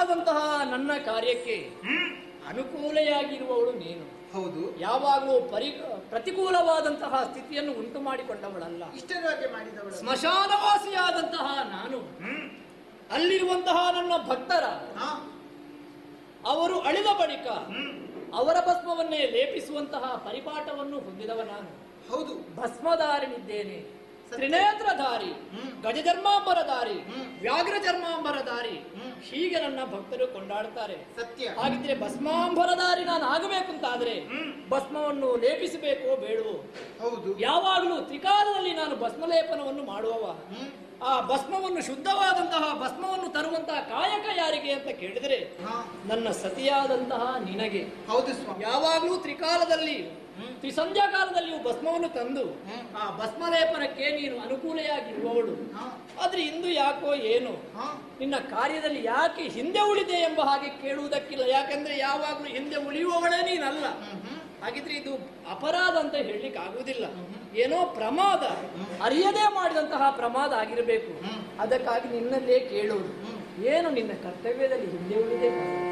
ಶ್ರೇಷ್ಠವಾದಂತಹ ನನ್ನ ಕಾರ್ಯಕ್ಕೆ ಅನುಕೂಲೆಯಾಗಿರುವವಳು ನೀನು ಹೌದು ಯಾವಾಗಲೂ ಪರಿ ಪ್ರತಿಕೂಲವಾದಂತಹ ಸ್ಥಿತಿಯನ್ನು ಉಂಟು ಮಾಡಿಕೊಂಡವಳಲ್ಲ ಇಷ್ಟರಾಗೆ ಮಾಡಿದವಳು ಸ್ಮಶಾನವಾಸಿಯಾದಂತಹ ನಾನು ಅಲ್ಲಿರುವಂತಹ ನನ್ನ ಭಕ್ತರ ಹಾ ಅವರು ಅಳಿದ ಬಳಿಕ ಅವರ ಭಸ್ಮವನ್ನೇ ಲೇಪಿಸುವಂತಹ ಪರಿಪಾಠವನ್ನು ಹೊಂದಿದವ ನಾನು ಹೌದು ಭಸ್ಮಧಾರಿನಿದ್ದೇನೆ ತ್ರಿನೇತ್ರಧಾರಿ ಗಜಧರ್ಮಾಂಬರಧಾರಿ ಹ್ಮ್. ವ್ಯಾಘ್ರ ಚರ್ಮಾಂಬರಧಾರಿ ಹ್ಮ್. ಹೀಗೆ ನನ್ನ ಭಕ್ತರು ಕೊಂಡಾಡ್ತಾರೆ ಸತ್ಯ ಹಾಗಿದ್ರೆ ಭಸ್ಮಾಂಬರಧಾರಿ ನಾನು ಆಗಬೇಕು ಅಂತಾದ್ರೆ ಭಸ್ಮವನ್ನು ಲೇಪಿಸಬೇಕೋ ಬೇಡವೋ ಹೌದು ಯಾವಾಗಲೂ ತ್ರಿಕಾಲದಲ್ಲಿ ನಾನು ಭಸ್ಮಲೇಪನವನ್ನು ಮಾಡುವವ ಹ್ಮ್ ಆ ಭಸ್ಮವನ್ನು ಶುದ್ಧವಾದಂತಹ ಭಸ್ಮವನ್ನು ತರುವಂತಹ ಕಾಯಕ ಯಾರಿಗೆ ಅಂತ ಕೇಳಿದರೆ ಹಾ ನನ್ನ ಸತಿಯಾದಂತಹ ನಿನಗೆ ಹೌದು ಸ್ವಾಮಿ ಯಾವಾಗಲೂ ತ್ರಿಕಾಲದಲ್ಲಿ ತ್ರಿಸಂಧ್ಯಾ ಕಾಲದಲ್ಲಿಯೂ ಭಸ್ಮವನ್ನು ತಂದು ಹ್ಮ್. ಆ ಭಸ್ಮಲೇಪನಕ್ಕೆ ನೀನು ಅನುಕೂಲೆಯಾಗಿರುವವಳು ಹಾ ಆದ್ರೆ ಇಂದು ಯಾಕೋ ಏನು ಹಾ ನಿನ್ನ ಕಾರ್ಯದಲ್ಲಿ ಯಾಕೆ ಹಿಂದೆ ಉಳಿದೆ ಎಂಬ ಹಾಗೆ ಕೇಳುವುದಕ್ಕಿಲ್ಲ ಯಾಕಂದ್ರೆ ಯಾವಾಗಲೂ ಹಿಂದೆ ಉಳಿಯುವವಳೇ ನೀನಲ್ಲ ಹ್ಮ್ ಹ್ಮ್ ಹಾಗಿದ್ರೆ ಇದು ಅಪರಾಧ ಅಂತ ಹೇಳಲಿಕ್ಕೆ ಆಗುವುದಿಲ್ಲ ಏನೋ ಪ್ರಮಾದ ಅರಿಯದೇ ಮಾಡಿದಂತಹ ಪ್ರಮಾದ ಆಗಿರಬೇಕು ಅದಕ್ಕಾಗಿ ನಿನ್ನಲ್ಲೇ ಕೇಳುವುದು ಏನು ನಿನ್ನ ಕರ್ತವ್ಯದಲ್ಲಿ ಹಿಂದೆ ಉಳಿದೆ